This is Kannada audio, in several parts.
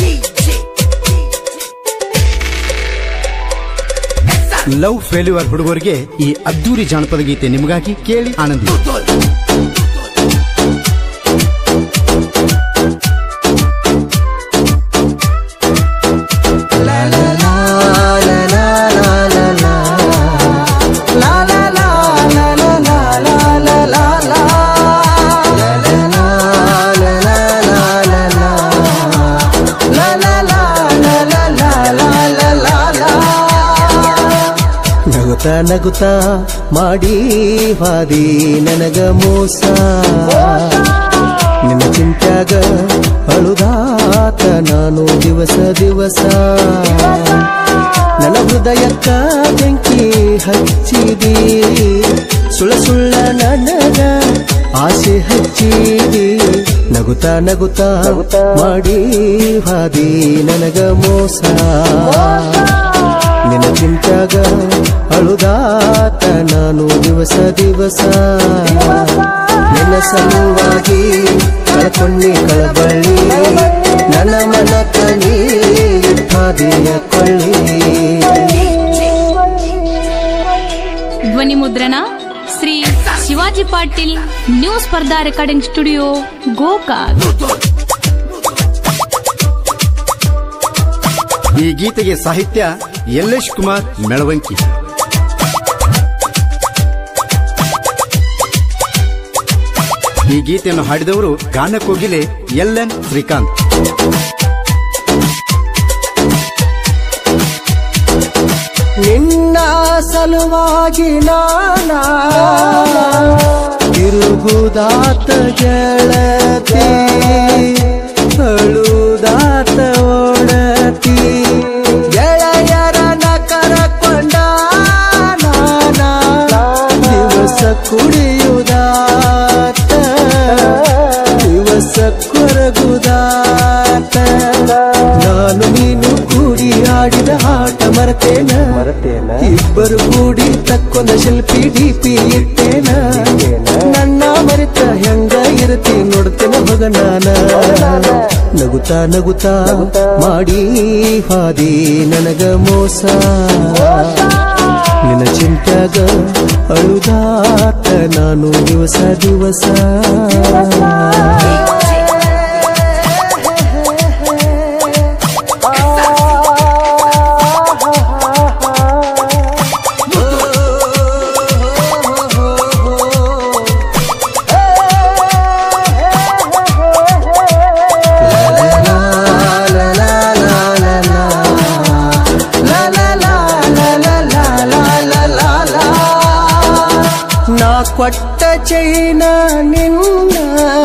ಲವ್ ಫೇಲ್ಯೂರ್ ಹುಡುಗರಿಗೆ ಈ ಅದ್ದೂರಿ ಜಾನಪದ ಗೀತೆ ನಿಮಗಾಗಿ ಕೇಳಿ ಆನಂದಿ ನಗುತ್ತ ನಗುತ್ತ ಮಾಡಿ ಹಾದಿ ನನಗ ಮೋಸ ನಿನ್ನ ಚಿಂತ್ಯಾಗ ಅಳುದಾತ ನಾನು ದಿವಸ ದಿವಸ ನನ್ನ ಹೃದಯಕ್ಕ ಬೆಂಕಿ ಹಚ್ಚಿದಿ ಸುಳ್ಳ ಸುಳ್ಳ ನನಗ ಆಸೆ ಹಚ್ಚಿದಿ ನಗುತ್ತ ನಗುತ್ತ ಮಾಡಿ ಹಾದಿ ನನಗ ಮೋಸ ನಿನ್ನ ಚಿಂತ್ಯಾಗ ಅಳುದಾತ ನಾನು ದಿವಸ ದಿವಸ ನಿನ್ನ ಸಲುವಾಗಿ ಕಳ್ಕೊಂಡಿ ಕಳಬಳ್ಳಿ ನನ್ನ ಮನಕ ನೀ ಹಾದಿಯ ಕೊಳ್ಳಿ ಧ್ವನಿ ಮುದ್ರಣ Shri Shivaji Patil new Spardha recording studio Gokak ಈ ಗೀತೆಗೆ ಸಾಹಿತ್ಯ ಯಲ್ಲೇಶ್ ಕುಮಾರ್ ಮೆಳವಂಕಿ ಈ ಗೀತೆಯನ್ನು ಹಾಡಿದವರು ಗಾನಕೋಗಿಲೆ ಎಲ್ ಎನ್ ಶ್ರೀಕಾಂತ್ ನಿನ್ನ ಸಲುವಾಗಿ ನಾನ ತಿರುಗುದಾತ ಗೆಳತಿ ಅಳುದಾತ ಓಡತಿ ಗೆಳೆಯರ ಕರಕೊಂಡ ನಾನ ದಿವಸ ಕುಡಿಯುದಾತ ದಿವಸ ಕೊರಗುದಾತ ನಾನು ನೀನು ಕೂಡಿ ಆಡಿದ ಆಟ ಮರತೇನ ಮರತೇನ ಇಬ್ಬರು ಕೂಡಿ ತಕ್ಕೊಂದ ಶಿಲ್ಪಿ ಡಿಪಿ ಇಟ್ಟೇನ ನನ್ನ ಮರೆತ ಹೆಂಗ ಇರತಿ ನೋಡ್ತೇನೆ ಹೋಗ ನಾನ ನಗುತ್ತಾ ನಗುತ್ತಾ ಮಾಡಿ ಹಾದಿ ನನಗ ಮೋಸ ನಿನ್ನ ಚಿಂತ್ಯಾಗ ಅಳುದಾತ ನಾನು ದಿವಸ ದಿವಸ ನಾ ಕೊಟ್ಟ ಚೈನ ನಿನ್ನ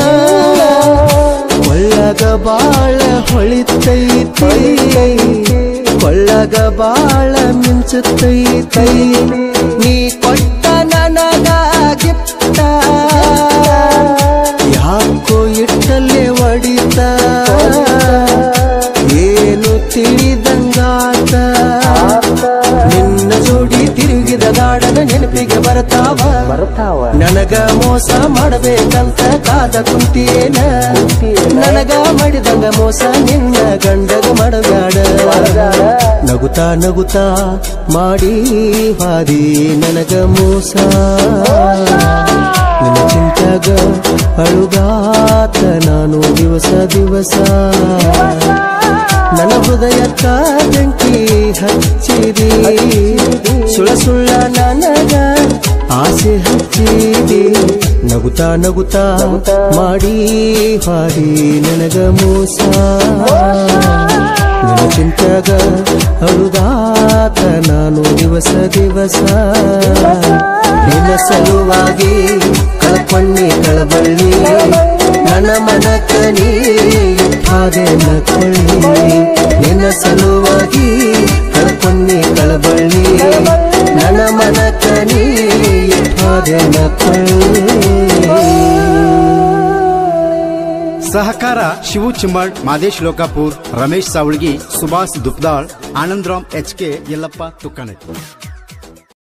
ಕೊಳ್ಳಗ ಬಾಳ ಹೊಳಿತೈತಿ ಕೊಳ್ಳಗ ಬಾಳ ಮಿಂಚುತ್ತೈತಿ ನೀ ಕೊಟ್ಟ ನನಗ ಗಿಫ್ಟ ಯಾಕೋ ಇಟ್ಟಲ್ಲೇ ಒಡಿತ ಏನು ತಿಳಿದಂಗಾತ ನಿನ್ನ ಜೋಡಿ ತಿರುಗಿದ ಗಾಡನ ನೆನಪಿಗೆ ಬರ್ತಾವ ಬರ್ತಾವ ನನಗ ಮೋಸ ಮಾಡಬೇಕಂತ ಕಾದ ಕುಂತಿಯೇನ ನನಗ ಮಾಡಿದಂಗ ಮೋಸ ನಿನ್ನ ಗಂಡಗ ಮಾಡಬ್ಯಾಡ ನಗುತ್ತಾ ನಗುತ್ತಾ ಮಾಡಿ ಹಾದಿ ನನಗ ಮೋಸ ನಿನ್ನ ಚಿಂತ್ಯಾಗ ಅಳುಗಾತ ನಾನು ದಿವಸ ದಿವಸ ನನ್ನ ಹೃದಯಕ್ಕ ಬೆಂಕಿ ಹಚ್ಚಿದಿ ಸುಳ ಸುಳ್ಳ ನನಗ ಆಸೆ ಹಚ್ಚಿದಿ ನಗುತ್ತಾ ನಗುತ್ತಾ ಮಾಡಿ ಹಾಡಿ ನನಗ ಮೋಸ ನಿನ್ನ ಚಿಂತ್ಯಾಗ ಅಳುದಾತ ನಾನು ದಿವಸ ದಿವಸ ನಿನ್ನ ಸಲುವಾಗಿ ಕಳ್ಕೊಂಡಿ ಕಳಬಳ್ಳಿ ನನ್ನ ಮನಕ ನೀ ಹಾದೇನ ಕೊಳ್ಳಿ ನಿನ್ನ ಸಲುವಾಗಿ ಕಳ್ಕೊಂಡಿ ಕಳಬಳ್ಳಿ ನನ್ನ ಮನಕ ನೀ ಹಾದೇನ ಕೊಳ್ಳಿ ಸಹಕಾರ ಶಿವು ಚಿಮ್ಮಳ್ ಮಾದೇಶ್ ಲೋಕಾಪುರ್ ರಮೇಶ್ ಸಾವಳ್ಗಿ ಸುಭಾಷ್ ದುಪ್ದಾಳ್ ಆನಂದರಾಮ್ ಎಚ್ ಕೆ ಯಲ್ಲಪ್ಪ ತುಕ್ಕನಟ್ಟಿ